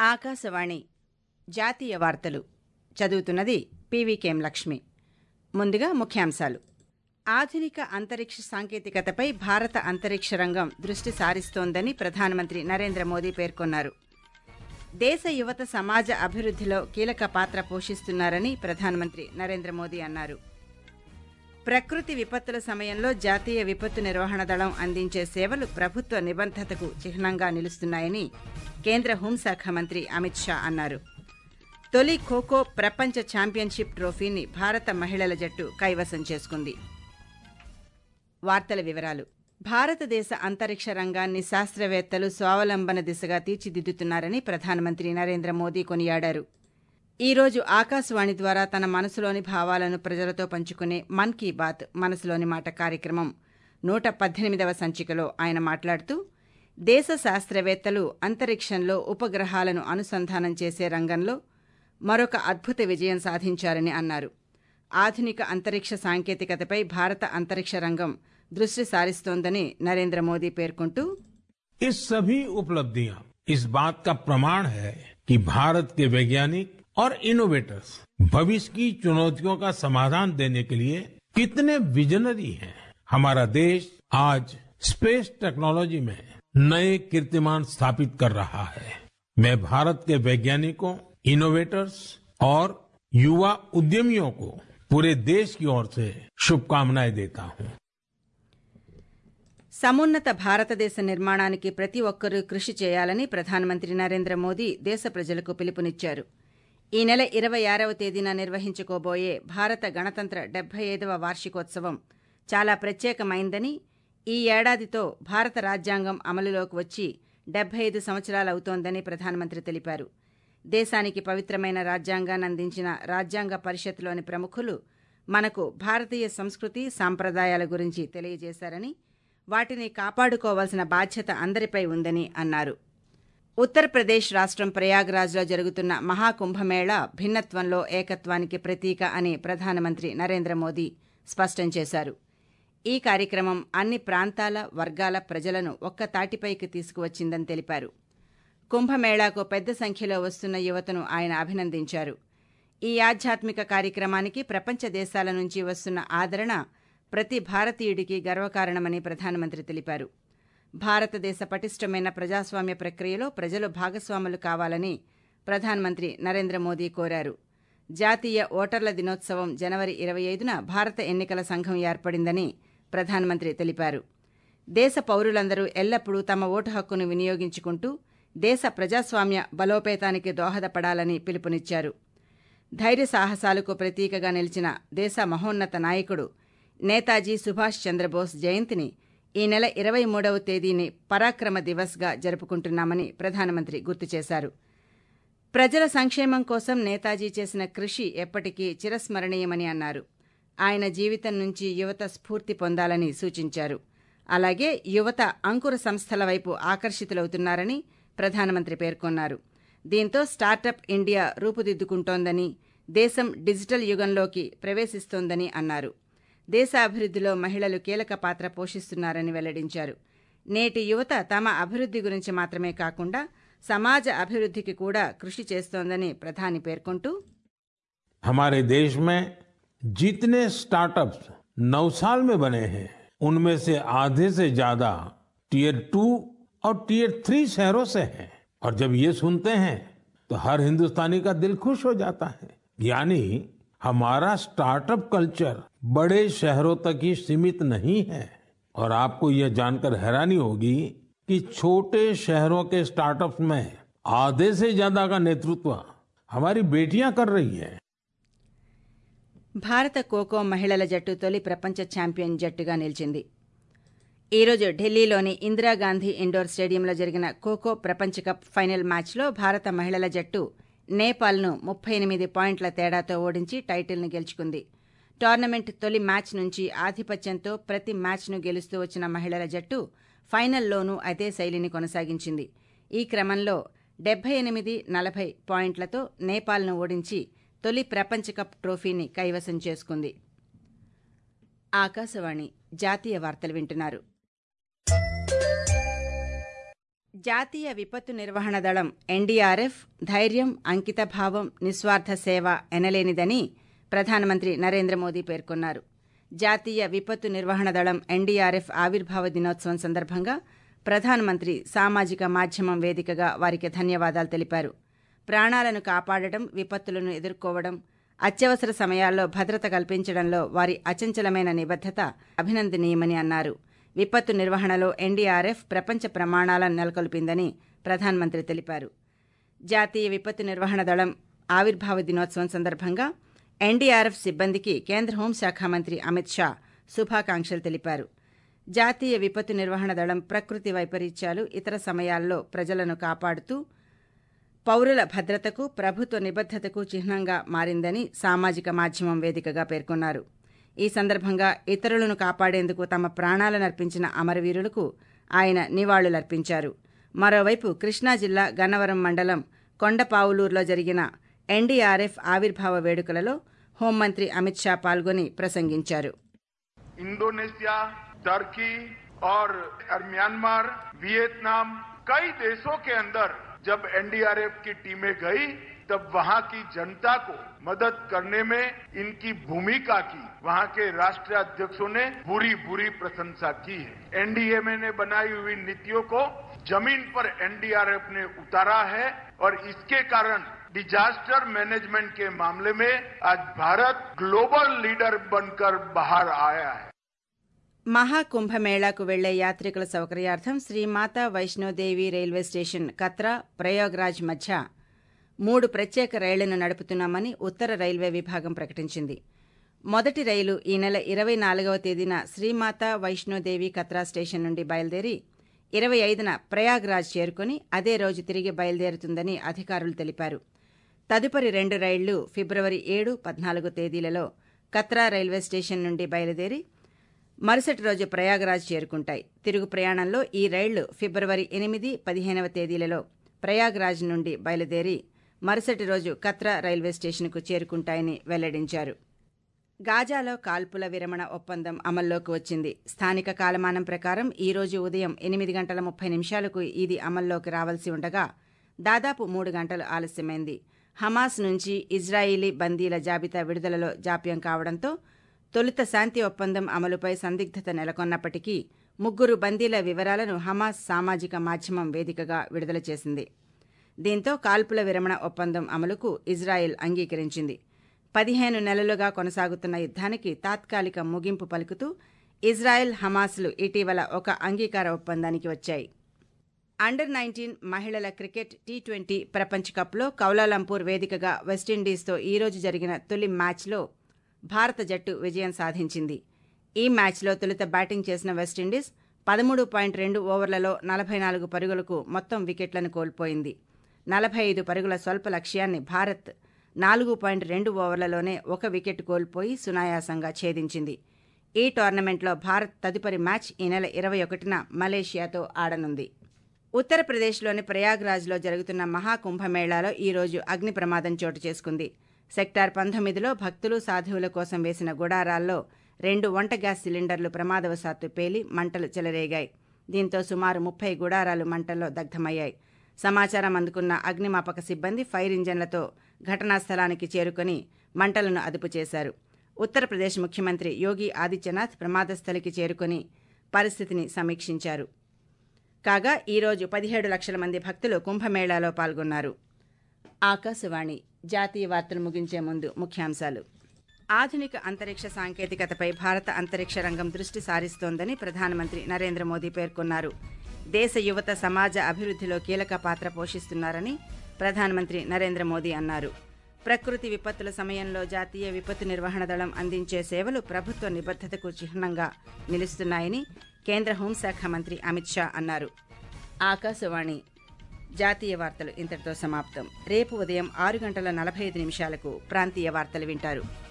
ఆకాశవాణి జాతీయ వార్తలు చదువుతున్నది పీవీకేం లక్ష్మి ముందుగా ముఖ్యాంశాలు ఆధునిక అంతరిక్ష సాంకేతికతపై భారత అంతరిక్ష రంగం దృష్టి సారిస్తోందని ప్రధానమంత్రి నరేంద్ర మోదీ పేర్కొన్నారు దేశ యువత సమాజ అభివృద్ధిలో కీలక పాత్ర పోషిస్తున్నారని ప్రధానమంత్రి నరేంద్ర మోదీ అన్నారు ప్రకృతి విపత్తుల సమయంలో జాతీయ విపత్తు నిర్వహణ దళం అందించే సేవలు ప్రభుత్వ నిబద్ధతకు చిహ్నంగా నిలుస్తున్నాయని కేంద్ర హోంశాఖ మంత్రి అమిత్ షా అన్నారు తొలి ఖోఖో ప్రపంచ ఛాంపియన్షిప్ ట్రోఫీని భారత మహిళల జట్టు కైవసం చేసుకుంది వార్తల వివరాలు భారతదేశ అంతరిక్ష రంగాన్ని శాస్త్రవేత్తలు స్వావలంబన దిశగా తీర్చిదిద్దుతున్నారని ప్రధానమంత్రి నరేంద్ర మోదీ కొనియాడారు ఈ రోజు ఆకాశవాణి ద్వారా తన మనసులోని భావాలను ప్రజలతో పంచుకునే మన్ కీ బాత్ మనసులోని మాట కార్యక్రమం నూట పద్దెనిమిదవ సంచికలో ఆయన మాట్లాడుతూ దేశ శాస్త్రవేత్తలు అంతరిక్షంలో ఉపగ్రహాలను అనుసంధానం చేసే రంగంలో మరొక అద్భుత విజయం సాధించారని అన్నారు ఆధునిక అంతరిక్ష సాంకేతికతపై భారత అంతరిక్ష రంగం దృష్టి సారిస్తోందని నరేంద్ర మోదీ పేర్కొంటూ ये सभी उपलब्धियां इस बात का प्रमाण है कि भारत के वैज्ञानिक और इनोवेटर्स भविष्य की चुनौतियों का समाधान देने के लिए कितने विजनरी हैं हमारा देश आज स्पेस टेक्नोलॉजी में नए कीर्तिमान स्थापित कर रहा है मैं भारत के वैज्ञानिकों इनोवेटर्स और युवा उद्यमियों को पूरे देश की ओर से शुभकामनाएं देता हूं సమున్నత భారతదేశ నిర్మాణానికి ప్రతి ఒక్కరూ కృషి చేయాలని ప్రధానమంత్రి నరేంద్ర మోదీ దేశ ప్రజలకు పిలుపునిచ్చారు ఈ నెల ఇరవై ఆరవ తేదీన నిర్వహించుకోబోయే భారత గణతంత్ర డెబ్బై ఐదవ వార్షికోత్సవం చాలా ప్రత్యేకమైందని ఈ ఏడాదితో భారత రాజ్యాంగం అమలులోకి వచ్చి డెబ్బై ఐదు సంవత్సరాలవుతోందని ప్రధానమంత్రి తెలిపారు దేశానికి పవిత్రమైన రాజ్యాంగాన్ని అందించిన రాజ్యాంగ పరిషత్లోని ప్రముఖులు మనకు భారతీయ సంస్కృతి సాంప్రదాయాల గురించి తెలియజేశారని వాటిని కాపాడుకోవాల్సిన బాధ్యత అందరిపై ఉందని అన్నారు ఉత్తరప్రదేశ్ రాష్ట్రం ప్రయాగ్రాజ్లో జరుగుతున్న మహాకుంభమేళా భిన్నత్వంలో ఏకత్వానికి ప్రతీక అని ప్రధానమంత్రి నరేంద్ర మోదీ స్పష్టం చేశారు ఈ కార్యక్రమం అన్ని ప్రాంతాల వర్గాల ప్రజలను ఒక్క తాటిపైకి తీసుకువచ్చిందని తెలిపారు కుంభమేళాకు పెద్ద సంఖ్యలో వస్తున్న యువతను ఆయన అభినందించారు ఈ ఆధ్యాత్మిక కార్యక్రమానికి ప్రపంచ దేశాల నుంచి వస్తున్న ఆదరణ ప్రతి భారతీయుడికి గర్వకారణమని ప్రధానమంత్రి తెలిపారు భారతదేశ పటిష్టమైన ప్రజాస్వామ్య ప్రక్రియలో ప్రజలు భాగస్వాములు కావాలని ప్రధానమంత్రి నరేంద్ర మోదీ కోరారు జాతీయ ఓటర్ల దినోత్సవం జనవరి ఇరవై ఐదున భారత ఎన్నికల సంఘం ఏర్పడిందని ప్రధానమంత్రి తెలిపారు దేశ పౌరులందరూ ఎల్లప్పుడూ తమ ఓటు హక్కును వినియోగించుకుంటూ దేశ ప్రజాస్వామ్య బలోపేతానికి దోహదపడాలని పిలుపునిచ్చారు ధైర్య సాహసాలకు ప్రతీకగా నిలిచిన దేశ మహోన్నత నాయకుడు నేతాజీ సుభాష్ చంద్రబోస్ జయంతిని ఈ నెల ఇరవై మూడవ తేదీని పరాక్రమ దివస్గా జరుపుకుంటున్నామని ప్రధానమంత్రి గుర్తు చేశారు ప్రజల సంక్షేమం కోసం నేతాజీ చేసిన కృషి ఎప్పటికీ చిరస్మరణీయమని అన్నారు ఆయన జీవితం నుంచి యువత స్ఫూర్తి పొందాలని సూచించారు అలాగే యువత అంకుర సంస్థల వైపు ఆకర్షితులవుతున్నారని ప్రధానమంత్రి పేర్కొన్నారు దీంతో స్టార్టప్ ఇండియా రూపుదిద్దుకుంటోందని దేశం డిజిటల్ యుగంలోకి ప్రవేశిస్తోందని అన్నారు దేశ అభివృద్ధిలో మహిళలు కీలక పాత్ర పోషిస్తున్నారని వెల్లడించారు నేటి యువత తమ అభివృద్ధి గురించి మాత్రమే కాకుండా సమాజ అభివృద్ధికి కూడా కృషి చేస్తోందని ప్రధాని పేర్కొంటూ हमारे देश में जितने स्टार्टअप्स नौ साल में बने हैं उनमें से आधे से ज्यादा टीयर टू और टीयर थ्री शहरों से हैं और जब ये सुनते हैं तो हर हिंदुस्तानी का दिल खुश हो जाता है यानी हमारा स्टार्टअप कल्चर बड़े शहरों तक ही सीमित नहीं है और आपको यह जानकर हैरानी होगी कि छोटे शहरों के स्टार्टअप्स में आधे से ज्यादा का नेतृत्व हमारी बेटियां कर रही हैं భారత ఖోఖో మహిళల జట్టు తొలి ప్రపంచ ఛాంపియన్ జట్టుగా నిలిచింది ఈరోజు ఢిల్లీలోని ఇందిరాగాంధీ ఇండోర్ స్టేడియంలో జరిగిన ఖోఖో ప్రపంచ కప్ ఫైనల్ మ్యాచ్లో భారత మహిళల జట్టు నేపాల్ను ముప్పై ఎనిమిది పాయింట్ల తేడాతో ఓడించి టైటిల్ను గెలుచుకుంది టోర్నమెంట్ తొలి మ్యాచ్ నుంచి ఆధిపత్యంతో ప్రతి మ్యాచ్ను గెలుస్తూ వచ్చిన మహిళల జట్టు ఫైనల్లోనూ అదే శైలిని కొనసాగించింది ఈ క్రమంలో డెబ్బై ఎనిమిది నలభై పాయింట్లతో నేపాల్ను ఓడించి తొలి ప్రపంచ కప్ ట్రోఫీని కైవసం చేసుకుంది ఆకాశవాణి జాతీయ వార్తలు వింటున్నారు జాతీయ విపత్తు నిర్వహణ దళం ఎన్డీఆర్ఎఫ్ ధైర్యం అంకితభావం నిస్వార్థ సేవ ఎనలేనిదని ప్రధానమంత్రి నరేంద్ర మోదీ పేర్కొన్నారు జాతీయ విపత్తు నిర్వహణ దళం ఎన్డీఆర్ఎఫ్ ఆవిర్భావ దినోత్సవం సందర్భంగా ప్రధానమంత్రి సామాజిక మాధ్యమం వేదికగా వారికి ధన్యవాదాలు తెలిపారు ప్రాణాలను కాపాడడం విపత్తులను ఎదుర్కోవడం అత్యవసర సమయాల్లో భద్రత కల్పించడంలో వారి అచంచలమైన నిబద్దత అభినందనీయమని అన్నారు విపత్తు నిర్వహణలో ఎన్డీఆర్ఎఫ్ ప్రపంచ ప్రమాణాలను నెలకొల్పిందని ప్రధానమంత్రి తెలిపారు జాతీయ విపత్తు నిర్వహణ దళం ఆవిర్భావ దినోత్సవం సందర్భంగా ఎన్డీఆర్ఎఫ్ సిబ్బందికి కేంద్ర హోంశాఖ మంత్రి అమిత్ షా శుభాకాంక్షలు తెలిపారు జాతీయ విపత్తు నిర్వహణ దళం ప్రకృతి వైపరీత్యాలు ఇతర సమయాల్లో ప్రజలను కాపాడుతూ పౌరుల భద్రతకు ప్రభుత్వ నిబద్దతకు చిహ్నంగా మారిందని సామాజిక మాధ్యమం వేదికగా పేర్కొన్నారు ఈ సందర్భంగా ఇతరులను కాపాడేందుకు తమ ప్రాణాలను అర్పించిన అమరవీరులకు ఆయన నివాళులర్పించారు మరోవైపు కృష్ణా జిల్లా గన్నవరం మండలం కొండపావులూరులో జరిగిన ఎన్డీఆర్ఎఫ్ ఆవిర్భావ వేడుకలలో హోంమంత్రి అమిత్ షా పాల్గొని ప్రసంగించారు इंडोनेशिया टर्की और म्यांमार वियतनाम कई देशों के अंदर जब एनडीआरएफ की टीमें गई तब वहां की जनता को मदद करने में इनकी भूमिका की वहां के राष्ट्रीय अध्यक्षों ने बुरी बुरी प्रशंसा की है एनडीएमए ने बनाई हुई नीतियों को जमीन पर एनडीआरएफ ने उतारा है और इसके कारण डिजास्टर मैनेजमेंट के मामले में आज भारत ग्लोबल लीडर बनकर बाहर आया है మహాకుంభమేళాకు వెళ్లే యాత్రికుల సౌకర్యార్థం శ్రీమాతా వైష్ణోదేవి రైల్వే స్టేషన్ కత్రా ప్రయోగ్రాజ్ మధ్య మూడు ప్రత్యేక రైళ్లను నడుపుతున్నామని ఉత్తర రైల్వే విభాగం ప్రకటించింది మొదటి రైలు ఈ నెల ఇరవై నాలుగవ తేదీన శ్రీమాతా వైష్ణోదేవి కత్రా స్టేషన్ నుండి బయలుదేరి ఇరవై ఐదున ప్రయాగ్రాజ్ చేరుకుని అదే రోజు తిరిగి బయలుదేరుతుందని అధికారులు తెలిపారు తదుపరి రెండు రైళ్లు ఫిబ్రవరి ఏడు పద్నాలుగు తేదీలలో కత్రా రైల్వే స్టేషన్ నుండి బయలుదేరి మరుసటి రోజు ప్రయాగరాజ్ చేరుకుంటాయి తిరుగు ప్రయాణంలో ఈ రైళ్లు ఫిబ్రవరి ఎనిమిది పదిహేనవ తేదీలలో ప్రయాగరాజ్ నుండి బయలుదేరి మరుసటి రోజు కత్రా రైల్వే స్టేషన్కు చేరుకుంటాయని వెల్లడించారు గాజాలో కాల్పుల విరమణ ఒప్పందం అమల్లోకి వచ్చింది స్థానిక కాలమానం ప్రకారం ఈ రోజు ఉదయం ఎనిమిది గంటల ముప్పై నిమిషాలకు ఇది అమల్లోకి రావాల్సి ఉండగా దాదాపు మూడు గంటలు ఆలస్యమైంది హమాస్ నుంచి ఇజ్రాయిలీ బందీల జాబితా విడుదలలో జాప్యం కావడంతో తొలుత శాంతి ఒప్పందం అమలుపై సందిగ్ధత నెలకొన్నప్పటికీ ముగ్గురు బందీల వివరాలను హమాస్ సామాజిక మాధ్యమం వేదికగా విడుదల చేసింది దీంతో కాల్పుల విరమణ ఒప్పందం అమలుకు ఇజ్రాయెల్ అంగీకరించింది పదిహేను నెలలుగా కొనసాగుతున్న యుద్ధానికి తాత్కాలిక ముగింపు పలుకుతూ ఇజ్రాయెల్ హమాస్లు ఇటీవల ఒక అంగీకార ఒప్పందానికి వచ్చాయి అండర్ నైన్టీన్ మహిళల క్రికెట్ టీ ట్వంటీ ప్రపంచ కప్లో కౌలాలంపూర్ వేదికగా వెస్టిండీస్తో ఈరోజు జరిగిన తొలి మ్యాచ్లో భారత జట్టు విజయం సాధించింది ఈ మ్యాచ్లో తొలుత బ్యాటింగ్ చేసిన వెస్టిండీస్ పదమూడు పాయింట్ రెండు ఓవర్లలో నలభై నాలుగు పరుగులకు మొత్తం వికెట్లను కోల్పోయింది నలభై ఐదు పరుగుల స్వల్ప లక్ష్యాన్ని భారత్ నాలుగు పాయింట్ రెండు ఓవర్లలోనే ఒక వికెట్ కోల్పోయి సునాయాసంగా ఛేదించింది ఈ టోర్నమెంట్లో భారత్ తదుపరి మ్యాచ్ ఈ నెల ఇరవై ఒకటిన మలేషియాతో ఆడనుంది ఉత్తరప్రదేశ్లోని ప్రయాగ్రాజ్లో జరుగుతున్న మహాకుంభమేళాలో ఈరోజు అగ్ని ప్రమాదం చోటు చేసుకుంది సెక్టార్ పంతొమ్మిదిలో భక్తులు సాధువుల కోసం వేసిన గుడారాల్లో రెండు వంట గ్యాస్ సిలిండర్లు ప్రమాదవశాత్తు పేలి మంటలు చెలరేగాయి దీంతో సుమారు ముప్పై గుడారాలు మంటల్లో దగ్ధమయ్యాయి సమాచారం అందుకున్న అగ్నిమాపక సిబ్బంది ఫైర్ ఇంజన్లతో ఘటనా స్థలానికి చేరుకుని మంటలను అదుపు చేశారు ఉత్తరప్రదేశ్ ముఖ్యమంత్రి యోగి ఆదిత్యనాథ్ ప్రమాదస్థలికి చేరుకుని పరిస్థితిని సమీక్షించారు కాగా ఈరోజు పదిహేడు లక్షల మంది భక్తులు కుంభమేళాలో పాల్గొన్నారు ఆకాశవాణి జాతీయ వార్తలు ముగించే ముందు ముఖ్యాంశాలు ఆధునిక అంతరిక్ష సాంకేతికతపై భారత అంతరిక్ష రంగం దృష్టి సారిస్తోందని ప్రధానమంత్రి నరేంద్ర మోదీ పేర్కొన్నారు దేశ యువత సమాజ అభివృద్ధిలో కీలక పాత్ర పోషిస్తున్నారని ప్రధానమంత్రి నరేంద్ర మోదీ అన్నారు ప్రకృతి విపత్తుల సమయంలో జాతీయ విపత్తు నిర్వహణ దళం అందించే సేవలు ప్రభుత్వ నిబద్ధతకు చిహ్నంగా నిలుస్తున్నాయని కేంద్ర హోంశాఖ మంత్రి అమిత్ షా అన్నారు ఆకాశవాణి జాతీయ వార్తలు ఇంతటితో సమాప్తం రేపు ఉదయం ఆరు గంటల నలభై ఐదు నిమిషాలకు ప్రాంతీయ వార్తలు వింటారు